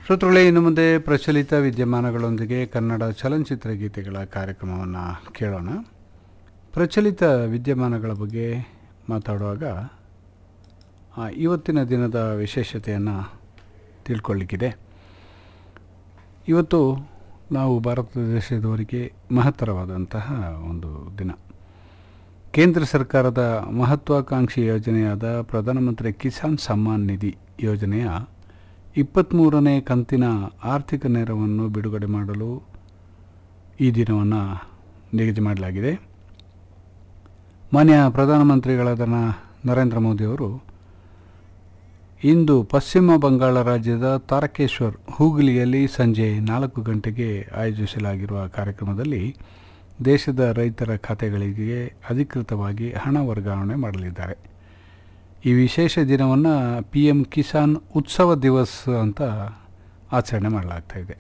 ಶ್ರೋತೃಗಳೇ ಇನ್ನು ಮುಂದೆ ಪ್ರಚಲಿತ ವಿದ್ಯಮಾನಗಳೊಂದಿಗೆ ಕನ್ನಡ ಚಲನಚಿತ್ರ ಗೀತೆಗಳ ಕಾರ್ಯಕ್ರಮವನ್ನು ಕೇಳೋಣ ಪ್ರಚಲಿತ ವಿದ್ಯಮಾನಗಳ ಬಗ್ಗೆ ಮಾತಾಡುವಾಗ ಆ, ಇವತ್ತಿನ ದಿನದ ವಿಶೇಷತೆಯನ್ನು ತಿಳ್ಕೊಳ್ಳಿಕ್ಕಿದೆ ಇವತ್ತು ನಾವು ಭಾರತ ದೇಶದವರಿಗೆ ಮಹತ್ತರವಾದಂತಹ ಒಂದು ದಿನ ಕೇಂದ್ರ ಸರ್ಕಾರದ ಮಹತ್ವಾಕಾಂಕ್ಷಿ ಯೋಜನೆಯಾದ ಪ್ರಧಾನಮಂತ್ರಿ ಕಿಸಾನ್ ಸಮ್ಮಾನ್ ನಿಧಿ ಯೋಜನೆಯ ಇಪ್ಪತ್ತ್ಮೂರನೇ ಕಂತಿನ ಆರ್ಥಿಕ ನೆರವನ್ನು ಬಿಡುಗಡೆ ಮಾಡಲು ಈ ದಿನವನ್ನು ನಿಗದಿ ಮಾಡಲಾಗಿದೆ ಮಾನ್ಯ ಪ್ರಧಾನಮಂತ್ರಿಗಳಾದ ನ- ನರೇಂದ್ರ ಮೋದಿಯವರು ಇಂದು ಪಶ್ಚಿಮ ಬಂಗಾಳ ರಾಜ್ಯದ ತಾರಕೇಶ್ವರ್ ಹೂಗ್ಲಿಯಲ್ಲಿ ಸಂಜೆ ನಾಲ್ಕು ಗಂಟೆಗೆ ಆಯೋಜಿಸಲಾಗಿರುವ ಕಾರ್ಯಕ್ರಮದಲ್ಲಿ ದೇಶದ ರೈತರ ಖಾತೆಗಳಿಗೆ ಅಧಿಕೃತವಾಗಿ ಹಣ ವರ್ಗಾವಣೆ ಮಾಡಲಿದ್ದಾರೆ ಈ ವಿಶೇಷ ದಿನವನ್ನು ಪಿ ಎಂ ಕಿಸಾನ್ ಉತ್ಸವ ದಿವಸ್ ಅಂತ ಆಚರಣೆ ಮಾಡಲಾಗ್ತಾ ಇದೆ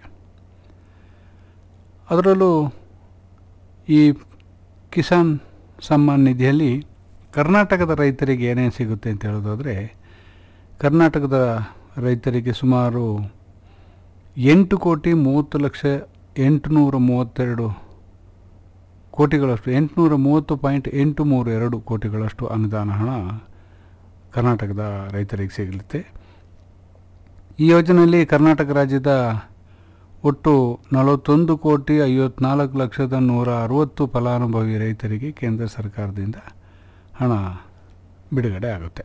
ಅದರಲ್ಲೂ ಈ ಕಿಸಾನ್ ಸಮ್ಮಾನ್ ನಿಧಿಯಲ್ಲಿ ಕರ್ನಾಟಕದ ರೈತರಿಗೆ ಏನೇನು ಸಿಗುತ್ತೆ ಅಂತ ಹೇಳೋದಾದರೆ ಕರ್ನಾಟಕದ ರೈತರಿಗೆ ಸುಮಾರು ಎಂಟು ಕೋಟಿ ಮೂವತ್ತು ಲಕ್ಷ ಎಂಟುನೂರ ಮೂವತ್ತೆರಡು ಕೋಟಿಗಳಷ್ಟು ಎಂಟುನೂರ ಮೂವತ್ತು ಪಾಯಿಂಟ್ ಎಂಟು ಮೂರು ಎರಡು ಕೋಟಿಗಳಷ್ಟು ಅನುದಾನ ಹಣ ಕರ್ನಾಟಕದ ರೈತರಿಗೆ ಸಿಗಲಿದೆ ಈ ಯೋಜನೆಯಲ್ಲಿ ಕರ್ನಾಟಕ ರಾಜ್ಯದ ಒಟ್ಟು ನಲವತ್ತೊಂದು ಕೋಟಿ ಐವತ್ನಾಲ್ಕು ಲಕ್ಷದ ನೂರ ಅರುವತ್ತು ಫಲಾನುಭವಿ ರೈತರಿಗೆ ಕೇಂದ್ರ ಸರ್ಕಾರದಿಂದ ಹಣ ಬಿಡುಗಡೆ ಆಗುತ್ತೆ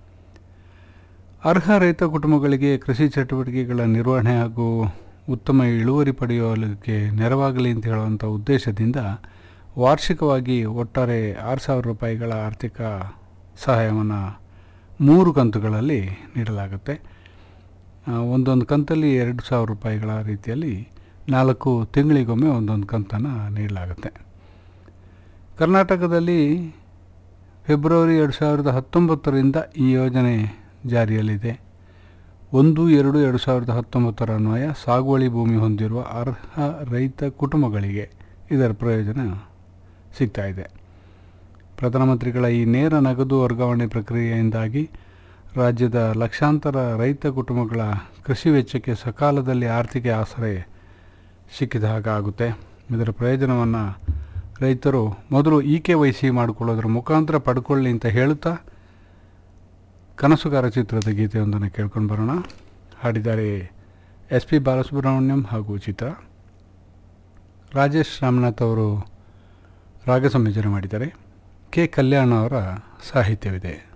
ಅರ್ಹ ರೈತ ಕುಟುಂಬಗಳಿಗೆ ಕೃಷಿ ಚಟುವಟಿಕೆಗಳ ನಿರ್ವಹಣೆ ಹಾಗೂ ಉತ್ತಮ ಇಳುವರಿ ಪಡೆಯೋದಕ್ಕೆ ನೆರವಾಗಲಿ ಅಂತ ಹೇಳುವಂಥ ಉದ್ದೇಶದಿಂದ ವಾರ್ಷಿಕವಾಗಿ ಒಟ್ಟಾರೆ ಆರು ಸಾವಿರ ರೂಪಾಯಿಗಳ ಆರ್ಥಿಕ ಸಹಾಯವನ್ನು ಮೂರು ಕಂತುಗಳಲ್ಲಿ ನೀಡಲಾಗುತ್ತೆ ಆ, ಒಂದೊಂದು ಕಂತಲ್ಲಿ ಎರಡು ಸಾವಿರ ರೂಪಾಯಿಗಳ ರೀತಿಯಲ್ಲಿ ನಾಲ್ಕು ತಿಂಗಳಿಗೊಮ್ಮೆ ಒಂದೊಂದು ಕಂತನ್ನು ನೀಡಲಾಗುತ್ತೆ ಕರ್ನಾಟಕದಲ್ಲಿ ಫೆಬ್ರವರಿ ಎರಡು ಸಾವಿರದ ಹತ್ತೊಂಬತ್ತರಿಂದ ಈ ಯೋಜನೆ ಜಾರಿಯಲ್ಲಿದೆ ಒಂದು ಎರಡು ಎರಡು ಸಾವಿರದ ಹತ್ತೊಂಬತ್ತರ ಅನ್ವಯ ಸಾಗುವಳಿ ಭೂಮಿ ಹೊಂದಿರುವ ಅರ್ಹ ರೈತ ಕುಟುಂಬಗಳಿಗೆ ಇದರ ಪ್ರಯೋಜನ ಸಿಗ್ತಾ ಇದೆ ಪ್ರಧಾನಮಂತ್ರಿಗಳ ಈ ನೇರ ನಗದು ವರ್ಗಾವಣೆ ಪ್ರಕ್ರಿಯೆಯಿಂದಾಗಿ ರಾಜ್ಯದ ಲಕ್ಷಾಂತರ ರೈತ ಕುಟುಂಬಗಳ ಕೃಷಿ ವೆಚ್ಚಕ್ಕೆ ಸಕಾಲದಲ್ಲಿ ಆರ್ಥಿಕ ಆಸರೆ ಸಿಕ್ಕಿದ ಹಾಗೆ ಆಗುತ್ತೆ ಇದರ ಪ್ರಯೋಜನವನ್ನು ರೈತರು ಮೊದಲು ಇ ಕೆ ವೈ ಸಿ ಮಾಡಿಕೊಳ್ಳೋದ್ರ ಮುಖಾಂತರ ಪಡ್ಕೊಳ್ಳಿ ಅಂತ ಹೇಳುತ್ತಾ ಕನಸುಗಾರ ಚಿತ್ರದ ಗೀತೆಯೊಂದನ್ನು ಕೇಳ್ಕೊಂಡು ಬರೋಣ ಹಾಡಿದ್ದಾರೆ ಎಸ್ ಪಿ ಬಾಲಸುಬ್ರಹ್ಮಣ್ಯಂ ಹಾಗೂ ಚಿತ್ರ ರಾಜೇಶ್ ರಾಮನಾಥ್ ಅವರು ರಾಗ ಸಂಯೋಜನೆ ಮಾಡಿದ್ದಾರೆ ಕೆ ಕಲ್ಯಾಣ ಅವರ ಸಾಹಿತ್ಯವಿದೆ